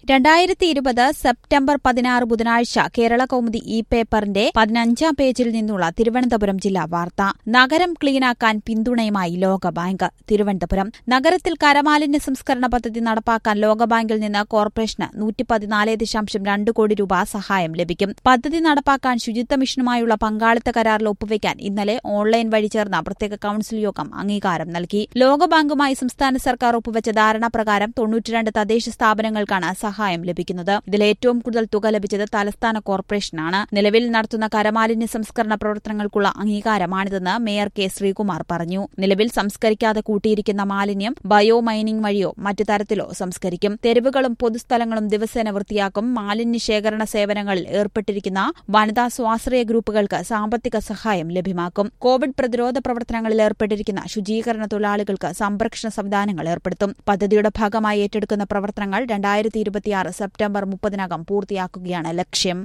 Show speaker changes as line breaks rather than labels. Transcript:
രണ്ടായിരത്തി ഇരുപത് സെപ്റ്റംബർ പതിനാറ് ബുധനാഴ്ച കേരള കൗമുദി ഇ പേപ്പറിന്റെ പതിനഞ്ചാം പേജിൽ നിന്നുള്ള തിരുവനന്തപുരം ജില്ലാ വാർത്ത നഗരം ക്ലീനാക്കാൻ പിന്തുണയുമായി ലോകബാങ്ക് തിരുവനന്തപുരം നഗരത്തിൽ കരമാലിന്യ സംസ്കരണ പദ്ധതി നടപ്പാക്കാൻ ലോകബാങ്കിൽ നിന്ന് കോർപ്പറേഷന് നൂറ്റി പതിനാല് ദശാംശം രണ്ട് കോടി രൂപ സഹായം ലഭിക്കും പദ്ധതി നടപ്പാക്കാൻ ശുചിത്വ മിഷനുമായുള്ള പങ്കാളിത്ത കരാറിൽ ഒപ്പുവയ്ക്കാൻ ഇന്നലെ ഓൺലൈൻ വഴി ചേർന്ന പ്രത്യേക കൌൺസിൽ യോഗം അംഗീകാരം നൽകി ലോകബാങ്കുമായി സംസ്ഥാന സർക്കാർ ഒപ്പുവച്ച ധാരണാപ്രകാരം തൊണ്ണൂറ്റിരണ്ട് തദ്ദേശ സ്ഥാപനങ്ങൾക്കാണ് സഹായം ലഭിക്കുന്നത് ഇതിൽ ഏറ്റവും കൂടുതൽ തുക ലഭിച്ചത് തലസ്ഥാന കോർപ്പറേഷനാണ് നിലവിൽ നടത്തുന്ന കരമാലിന്യ സംസ്കരണ പ്രവർത്തനങ്ങൾക്കുള്ള അംഗീകാരമാണിതെന്ന് മേയർ കെ ശ്രീകുമാർ പറഞ്ഞു നിലവിൽ സംസ്കരിക്കാതെ കൂട്ടിയിരിക്കുന്ന മാലിന്യം ബയോ മൈനിംഗ് വഴിയോ മറ്റു തരത്തിലോ സംസ്കരിക്കും തെരുവുകളും പൊതുസ്ഥലങ്ങളും ദിവസേന വൃത്തിയാക്കും മാലിന്യ ശേഖരണ സേവനങ്ങളിൽ ഏർപ്പെട്ടിരിക്കുന്ന വനിതാ സ്വാശ്രയ ഗ്രൂപ്പുകൾക്ക് സാമ്പത്തിക സഹായം ലഭ്യമാക്കും കോവിഡ് പ്രതിരോധ പ്രവർത്തനങ്ങളിൽ ഏർപ്പെട്ടിരിക്കുന്ന ശുചീകരണ തൊഴിലാളികൾക്ക് സംരക്ഷണ സംവിധാനങ്ങൾ ഏർപ്പെടുത്തും പദ്ധതിയുടെ ഭാഗമായി ഏറ്റെടുക്കുന്ന പ്രവർത്തനങ്ങൾ രണ്ടായിരത്തി ഇരുപത്തിയാറ് സെപ്റ്റംബർ മുപ്പതിനകം പൂർത്തിയാക്കുകയാണ് ലക്ഷ്യം